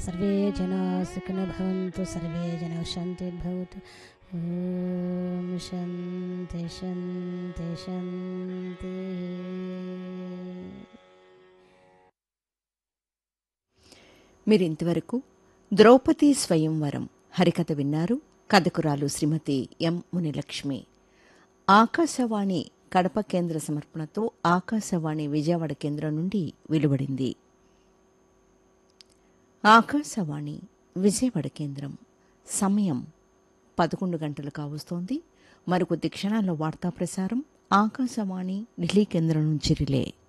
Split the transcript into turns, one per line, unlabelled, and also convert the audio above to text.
survey జనా సుఖినో భవంతు సర్వే జన శాంతిర్భవతు ఓం శాంతి శాంతి శాంతి
మీరింతవరకు ద్రౌపది స్వయంవరం హరికథ విన్నారు కథకురాలు శ్రీమతి ఎం మునిలక్ష్మి ఆకాశవాణి కడప కేంద్ర సమర్పణతో ఆకాశవాణి విజయవాడ కేంద్రం నుండి వెలువడింది ఆకాశవాణి విజయవాడ కేంద్రం సమయం పదకొండు గంటలు కావస్తోంది మరికొద్ది క్షణాల్లో వార్తా ప్రసారం ఆకాశవాణి ఢిల్లీ కేంద్రం నుంచి రిలే